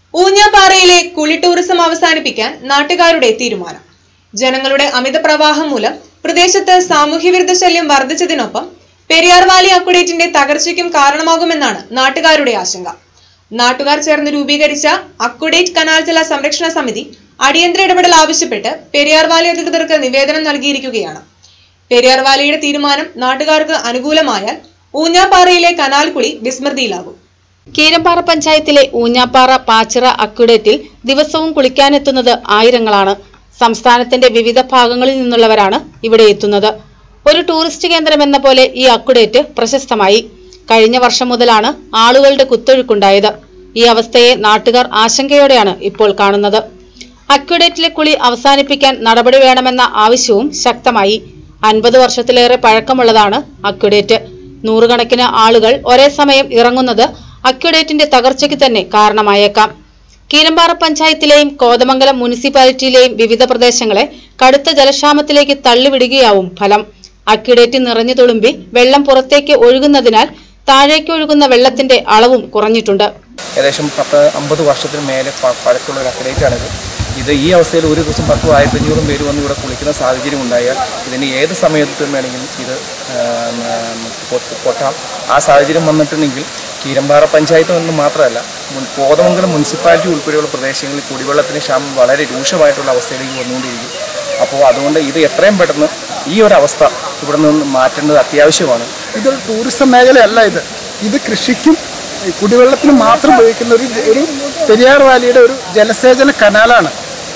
ഊഞ്ഞാപ്പാറയിലെ കുളി ടൂറിസം അവസാനിപ്പിക്കാൻ നാട്ടുകാരുടെ തീരുമാനം ജനങ്ങളുടെ അമിത പ്രവാഹം മൂലം പ്രദേശത്ത് സാമൂഹ്യവിരുദ്ധ ശല്യം വർദ്ധിച്ചതിനൊപ്പം പെരിയാർ വാലി അക്കുഡേറ്റിന്റെ തകർച്ചയ്ക്കും കാരണമാകുമെന്നാണ് നാട്ടുകാരുടെ ആശങ്ക നാട്ടുകാർ ചേർന്ന് രൂപീകരിച്ച അക്കുഡേറ്റ് കനാൽ ജല സംരക്ഷണ സമിതി അടിയന്തര ഇടപെടൽ ആവശ്യപ്പെട്ട് പെരിയാർ വാലി അധികൃതർക്ക് നിവേദനം നൽകിയിരിക്കുകയാണ് പെരിയാർ വാലിയുടെ തീരുമാനം നാട്ടുകാർക്ക് അനുകൂലമായാൽ ഊഞ്ഞാപ്പാറയിലെ കനാൽ കുളി വിസ്മൃതിയിലാകും കീരമ്പാറ പഞ്ചായത്തിലെ ഊഞ്ഞാപ്പാറ പാച്ചിറ അക്വിഡേറ്റിൽ ദിവസവും കുളിക്കാനെത്തുന്നത് ആയിരങ്ങളാണ് സംസ്ഥാനത്തിന്റെ വിവിധ ഭാഗങ്ങളിൽ നിന്നുള്ളവരാണ് ഇവിടെ എത്തുന്നത് ഒരു ടൂറിസ്റ്റ് കേന്ദ്രം എന്ന പോലെ ഈ അക്വിഡേറ്റ് പ്രശസ്തമായി കഴിഞ്ഞ വർഷം മുതലാണ് ആളുകളുടെ കുത്തൊഴുക്കുണ്ടായത് ഈ അവസ്ഥയെ നാട്ടുകാർ ആശങ്കയോടെയാണ് ഇപ്പോൾ കാണുന്നത് അക്വിഡേറ്റിലെ കുളി അവസാനിപ്പിക്കാൻ നടപടി വേണമെന്ന ആവശ്യവും ശക്തമായി അൻപത് വർഷത്തിലേറെ പഴക്കമുള്ളതാണ് അക്വിഡേറ്റ് നൂറുകണക്കിന് ആളുകൾ ഒരേ സമയം ഇറങ്ങുന്നത് അക്വിഡേറ്റിന്റെ തകർച്ചയ്ക്ക് തന്നെ കാരണമായേക്കാം കീരമ്പാറ പഞ്ചായത്തിലെയും കോതമംഗലം മുനിസിപ്പാലിറ്റിയിലെയും വിവിധ പ്രദേശങ്ങളെ കടുത്ത ജലക്ഷാമത്തിലേക്ക് തള്ളിവിടുകയാവും ഫലം അക്വിഡേറ്റ് നിറഞ്ഞു തുളുമ്പി വെള്ളം പുറത്തേക്ക് ഒഴുകുന്നതിനാൽ താഴേക്ക് ഒഴുകുന്ന വെള്ളത്തിന്റെ അളവും കുറഞ്ഞിട്ടുണ്ട് ഏകദേശം പത്ത് അമ്പത് വർഷത്തിന് മേലെ പ- പഴക്കമുള്ള ഒരു അക്രേറ്റാണിത് ഇത് ഈ അവസ്ഥയിൽ ഒരു ദിവസം പത്തും ആയിരത്തി അഞ്ഞൂറും പേര് വന്ന് ഇവിടെ കുളിക്കുന്ന സാഹചര്യം ഉണ്ടായാൽ ഇതിന് ഏത് സമയത്തും വേണമെങ്കിലും ഇത് ആ, ഉം, പൊ- പൊട്ടാം ആ സാഹചര്യം വന്നിട്ടുണ്ടെങ്കിൽ കീരമ്പാറ പഞ്ചായത്ത് എന്ന് മാത്രമല്ല മുൻ- കോതമംഗലം മുനിസിപ്പാലിറ്റി ഉൾപ്പെടെയുള്ള പ്രദേശങ്ങളിൽ കുടിവെള്ളത്തിന് ക്ഷാമം വളരെ രൂക്ഷമായിട്ടുള്ള അവസ്ഥയിലേക്ക് വന്നുകൊണ്ടിരിക്കും അപ്പോൾ അതുകൊണ്ട് ഇത് എത്രയും പെട്ടെന്ന് ഈ ഒരു അവസ്ഥ ഇവിടെ നിന്ന് മാറ്റേണ്ടത് അത്യാവശ്യമാണ് ഇതൊരു ടൂറിസം മേഖലയല്ല ഇത് ഇത് കൃഷിക്കും ഈ കുടിവെള്ളത്തിനും മാത്രം ഉപയോഗിക്കുന്ന ഒരു ഒരു പെരിയാർ വാലിയുടെ ഒരു ജലസേചന കനാലാണ്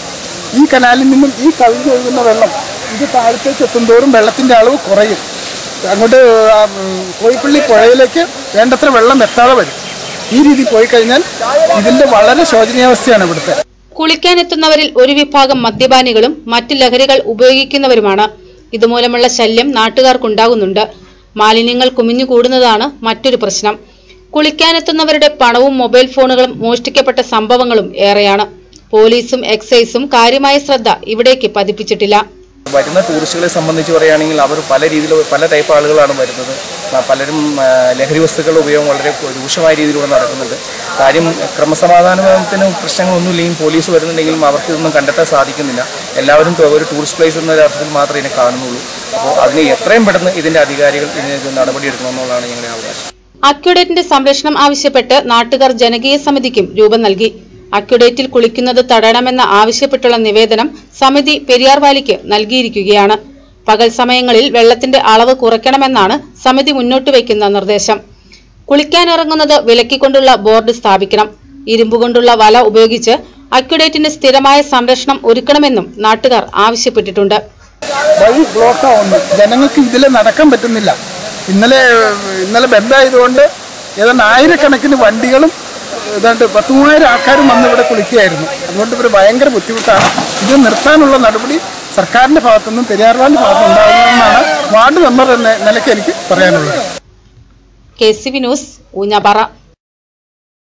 ഈ കനാലിൽ നിന്നും ഈ കവിഞ്ഞൊഴുകുന്ന വെള്ളം ഇത് താഴത്തേക്ക് എത്തുന്തോറും വെള്ളത്തിൻ്റെ അളവ് കുറയും അങ്ങോട്ട് ആ, ഉം, കോഴിപ്പള്ളി പുഴയിലേക്ക് വേണ്ടത്ര വെള്ളം എത്താതെ വരും ഈ രീതി പോയി കഴിഞ്ഞാൽ ഇതിൻ്റെ വളരെ ശോചനീയാവസ്ഥയാണ് ഇവിടുത്തെ കുളിക്കാനെത്തുന്നവരിൽ ഒരു വിഭാഗം മദ്യപാനികളും മറ്റ് ലഹരികൾ ഉപയോഗിക്കുന്നവരുമാണ് ഇതുമൂലമുള്ള ശല്യം നാട്ടുകാർക്കുണ്ടാകുന്നുണ്ട് മാലിന്യങ്ങൾ കുമിഞ്ഞുകൂടുന്നതാണ് മറ്റൊരു പ്രശ്നം കുളിക്കാനെത്തുന്നവരുടെ പണവും മൊബൈൽ ഫോണുകളും മോഷ്ടിക്കപ്പെട്ട സംഭവങ്ങളും ഏറെയാണ് പോലീസും എക്സൈസും കാര്യമായ ശ്രദ്ധ ഇവിടേക്ക് പതിപ്പിച്ചിട്ടില്ല വരുന്ന ടൂറിസ്റ്റുകളെ സംബന്ധിച്ച് പറയുകയാണെങ്കിൽ അവർ പല രീതിയിൽ പല ടൈപ്പ് ആളുകളാണ് വരുന്നത് ആ, പലരും ആ, ലഹരി വസ്തുക്കളുടെ ഉപയോഗം വളരെ രൂക്ഷമായ രീതിയിലൂടെ നടക്കുന്നുണ്ട് കാര്യം ക്രമസമാധാനത്തിന് പ്രശ്നങ്ങളൊന്നുമില്ലെങ്കിൽ പോലീസ് വരുന്നുണ്ടെങ്കിലും അവർക്ക് ഇതൊന്നും കണ്ടെത്താൻ സാധിക്കുന്നില്ല എല്ലാവരും ത- ഒരു ടൂറിസ്റ്റ് പ്ലേസ് എന്ന അർത്ഥത്തിൽ മാത്രമേ ഇതിനെ കാണുന്നുള്ളൂ അപ്പോൾ അതിന് എത്രയും പെട്ടെന്ന് ഇതിൻ്റെ അധികാരികൾ ഇതിന് നടപടിയെടുക്കണമെന്നുള്ളതാണ് ഞങ്ങളുടെ അവകാശം അക്യുഡേറ്റിന്റെ സംരക്ഷണം ആവശ്യപ്പെട്ട് നാട്ടുകാർ ജനകീയ സമിതിക്കും രൂപം നൽകി അക്യുഡേറ്റിൽ കുളിക്കുന്നത് തടയണമെന്ന് ആവശ്യപ്പെട്ടുള്ള നിവേദനം സമിതി പെരിയാർ വാലിക്ക് നൽകിയിരിക്കുകയാണ് പകൽ സമയങ്ങളിൽ വെള്ളത്തിന്റെ അളവ് കുറയ്ക്കണമെന്നാണ് സമിതി മുന്നോട്ട് വയ്ക്കുന്ന നിർദ്ദേശം കുളിക്കാനിറങ്ങുന്നത് വിലക്കിക്കൊണ്ടുള്ള ബോർഡ് സ്ഥാപിക്കണം ഇരുമ്പുകൊണ്ടുള്ള വല ഉപയോഗിച്ച് അക്യുഡേറ്റിന് സ്ഥിരമായ സംരക്ഷണം ഒരുക്കണമെന്നും നാട്ടുകാർ ആവശ്യപ്പെട്ടിട്ടുണ്ട് വഴി ബ്ലോക്കാവുന്നു ജനങ്ങൾക്ക് ഇതിൽ നടക്കാൻ പറ്റുന്നില്ല ഇന്നലെ ഇന്നലെ ബന്ധായതുകൊണ്ട് ഏതാണ്ട് ആയിരക്കണക്കിന് വണ്ടികളും ഏതാണ്ട് പത്ത് മൂവായിരം ആൾക്കാരും വന്ന് ഇവിടെ കുളിക്കുകയായിരുന്നു അതുകൊണ്ട് ഇവർ ഭയങ്കര ബുദ്ധിമുട്ടാണ് ഇത് നിർത്താനുള്ള നടപടി സർക്കാരിൻ്റെ ഭാഗത്തുനിന്നും പെരിയാർവാളിൻ്റെ ഭാഗത്തുനിന്നും ഉണ്ടാകുമെന്നാണ് വാർഡ് മെമ്പർ എന്ന നിലയ്ക്ക് എനിക്ക് പറയാനുള്ളത് K C V news Oonjappara